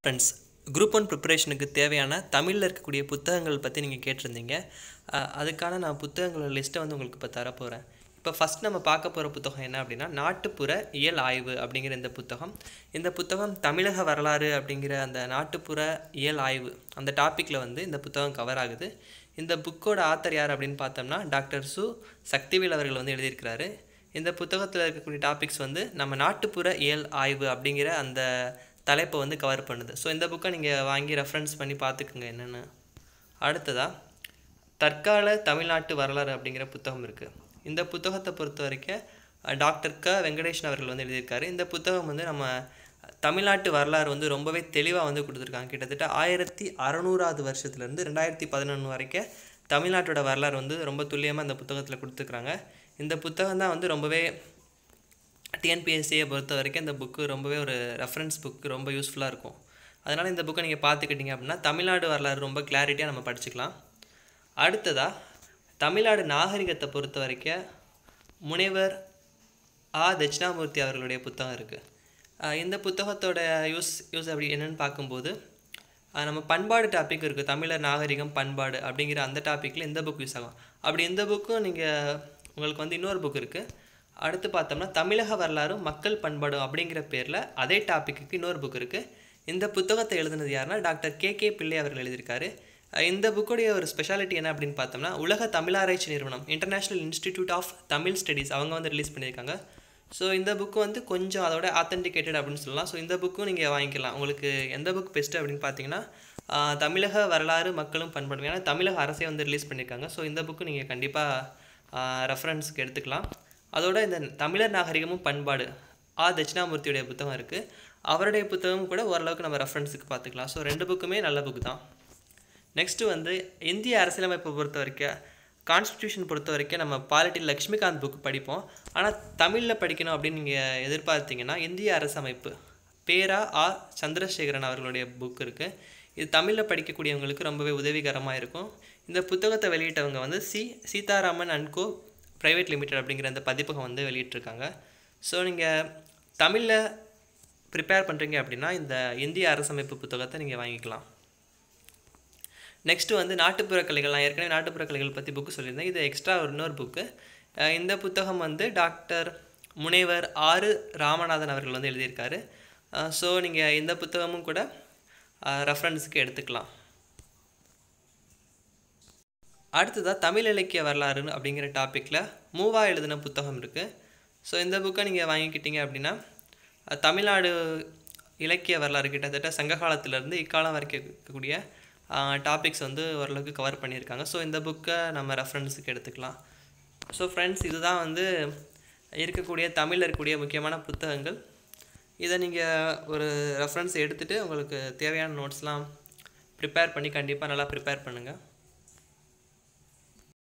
friends group one ப்ரிப்பரேஷனுக்கு தேவையான தமிழில் இருக்கக்கூடிய புத்தகங்கள் பற்றி நீங்கள் கேட்டிருந்தீங்க அஹ், அதுக்கான நான் புத்தகங்களோட லிஸ்ட்டை வந்து உங்களுக்கு இப்போ தரப்போகிறேன் இப்போ ஃபஸ்ட் நம்ம பார்க்க போகிற புத்தகம் என்ன அப்படின்னா நாட்டுப்புற இயல் ஆய்வு அப்படிங்கிற இந்த புத்தகம் இந்த புத்தகம் தமிழக வரலாறு அப்படிங்கிற அந்த நாட்டுப்புற இயல் ஆய்வு அந்த டாப்பிக்கில் வந்து இந்த புத்தகம் கவர் ஆகுது இந்த புக்கோட ஆத்தர் யார் அப்படின்னு பார்த்தோம்னா டாக்டர் சு சக்திவேல் அவர்கள் வந்து எழுதியிருக்கிறாரு இந்த புத்தகத்தில் இருக்கக்கூடிய டாபிக்ஸ் வந்து நம்ம நாட்டுப்புற இயல் ஆய்வு அப்படிங்கிற அந்த தலைப்பை வந்து கவர் பண்ணுது ஸோ இந்த புக்கை நீங்கள் வாங்கி ரெஃபரன்ஸ் பண்ணி பார்த்துக்குங்க என்னென்னு அடுத்ததாக தற்கால தமிழ்நாட்டு வரலாறு அப்படிங்கிற புத்தகம் இருக்குது இந்த புத்தகத்தை பொறுத்த வரைக்கும் அஹ், டாக்டர் க வெங்கடேஷன் அவர்கள் வந்து எழுதியிருக்காரு இந்த புத்தகம் வந்து நம்ம தமிழ்நாட்டு வரலாறு வந்து ரொம்பவே தெளிவாக வந்து கொடுத்துருக்காங்க கிட்டத்தட்ட ஆயிரத்தி அறநூறாவது வருஷத்துலேருந்து ரெண்டாயிரத்தி பதினொன்று வரைக்கும் தமிழ்நாட்டோட வரலாறு வந்து ரொம்ப துல்லியமாக இந்த புத்தகத்தில் கொடுத்துருக்குறாங்க இந்த புத்தகம் தான் வந்து ரொம்பவே டிஎன்பிஎஸ்சியை பொறுத்த வரைக்கும் இந்த புக்கு ரொம்பவே ஒரு ரெஃபரன்ஸ் புக்கு ரொம்ப யூஸ்ஃபுல்லாக இருக்கும் அதனால் இந்த புக்கை நீங்கள் பார்த்துக்கிட்டீங்க அப்படின்னா தமிழ்நாடு வரலாறு ரொம்ப கிளாரிட்டியாக நம்ம படிச்சுக்கலாம் அடுத்ததாக தமிழ்நாடு நாகரிகத்தை பொறுத்த வரைக்கும் முனைவர் ஆ தட்சிணாமூர்த்தி அவர்களுடைய புத்தகம் இருக்குது இந்த புத்தகத்தோட யூஸ் யூஸ் அப்படி என்னென்னு பார்க்கும்போது அஹ் நம்ம பண்பாடு டாபிக் இருக்குது தமிழர் நாகரிகம் பண்பாடு அப்படிங்கிற அந்த டாப்பிக்கில் இந்த புக் யூஸ் ஆகும் அப்படி இந்த புக்கும் நீங்கள் உங்களுக்கு வந்து இன்னொரு புக் இருக்குது அடுத்து பார்த்தோம்னா தமிழக வரலாறும் மக்கள் பண்பாடும் அப்படிங்கிற பேரில் அதே டாப்பிக்கு இன்னொரு புக் இருக்குது இந்த புத்தகத்தை எழுதுனது யாருன்னா டாக்டர் கே கே பிள்ளை அவர்கள் எழுதியிருக்காரு அஹ் இந்த புக்குடைய ஒரு ஸ்பெஷாலிட்டி என்ன அப்படின்னு பார்த்தோம்னா உலக தமிழாராய்ச்சி நிறுவனம் international institute of Tamil studies அவங்க வந்து ரிலீஸ் பண்ணியிருக்காங்க ஸோ இந்த புக்கு வந்து கொஞ்சம் அதோட ஆத்தென்டிகேட்டட் அப்படின்னு சொல்லலாம் ஸோ இந்த புக்கும் நீங்கள் வாங்கிக்கலாம் உங்களுக்கு எந்த புக் பெஸ்ட்டு அப்படின்னு பார்த்தீங்கன்னா ஆஹ் தமிழக வரலாறு மக்களும் பண்பாடும் ஏன்னா தமிழக அரசே வந்து ரிலீஸ் பண்ணியிருக்காங்க ஸோ இந்த புக்கு நீங்கள் கண்டிப்பாக ரெஃபரன்ஸ்க்கு எடுத்துக்கலாம் அதோட இந்த தமிழர் நாகரிகமும் பண்பாடு ஆ தட்சிணாமூர்த்தியுடைய புத்தகம் இருக்குது அவருடைய புத்தகம் கூட ஓரளவுக்கு நம்ம ரெஃபரன்ஸுக்கு பார்த்துக்கலாம் ஸோ ரெண்டு புக்குமே நல்ல புக்கு தான் நெக்ஸ்ட்டு வந்து இந்திய அரசியலமைப்பை பொறுத்த வரைக்கும் கான்ஸ்டியூஷன் பொறுத்த வரைக்கும் நம்ம பாலிட்டி லக்ஷ்மிகாந்த் புக் படிப்போம் ஆனால் தமிழில் படிக்கணும் அப்படின்னு நீங்கள் எதிர்பார்த்தீங்கன்னா இந்திய அரசமைப்பு பேரா ஆ சந்திரசேகரன் அவர்களுடைய புக் இருக்குது இது தமிழில் படிக்கக்கூடியவங்களுக்கு ரொம்பவே உதவிகரமாக இருக்கும் இந்த புத்தகத்தை வெளியிட்டவங்க வந்து C Seetharaman and co private limited அப்படிங்கிற அந்த பதிப்பகம் வந்து வெளியிட்டிருக்காங்க ஸோ நீங்கள் தமிழில் ப்ரிப்பேர் பண்ணுறீங்க அப்படின்னா இந்த இந்திய அரசமைப்பு புத்தகத்தை நீங்கள் வாங்கிக்கலாம் நெக்ஸ்ட்டு வந்து நாட்டுப்புற கலைகள் நான் ஏற்கனவே நாட்டுப்புற கலைகள் பற்றி புக்கு சொல்லியிருந்தேன் இது எக்ஸ்ட்ரா ஒரு இன்னொரு புக்கு இந்த புத்தகம் வந்து டாக்டர் முனைவர் ஆறு ராமநாதன் அவர்கள் வந்து எழுதியிருக்காரு ஸோ நீங்கள் இந்த புத்தகமும் கூட ரெஃபரன்ஸுக்கு எடுத்துக்கலாம் அடுத்ததாக தமிழ் இலக்கிய வரலாறு அப்படிங்கிற டாப்பிக்கில் மூவா எழுதின புத்தகம் இருக்குது ஸோ இந்த புக்கை நீங்கள் வாங்கிக்கிட்டீங்க அப்படின்னா அஹ், தமிழ்நாடு இலக்கிய வரலாறு கிட்டத்தட்ட சங்க காலத்திலேருந்து இக்காலம் வரைக்கும் இருக்கக்கூடிய டாபிக்ஸ் வந்து ஓரளவுக்கு கவர் பண்ணியிருக்காங்க ஸோ இந்த புக்கை நம்ம ரெஃபரன்ஸுக்கு எடுத்துக்கலாம் ஸோ ஃப்ரெண்ட்ஸ் இதுதான் வந்து இருக்கக்கூடிய தமிழில் இருக்கக்கூடிய முக்கியமான புத்தகங்கள் இதை நீங்கள் ஒரு ரெஃபரன்ஸ் எடுத்துகிட்டு உங்களுக்கு தேவையான நோட்ஸ்லாம் ப்ரிப்பேர் பண்ணி கண்டிப்பாக நல்லா ப்ரிப்பேர் பண்ணுங்கள்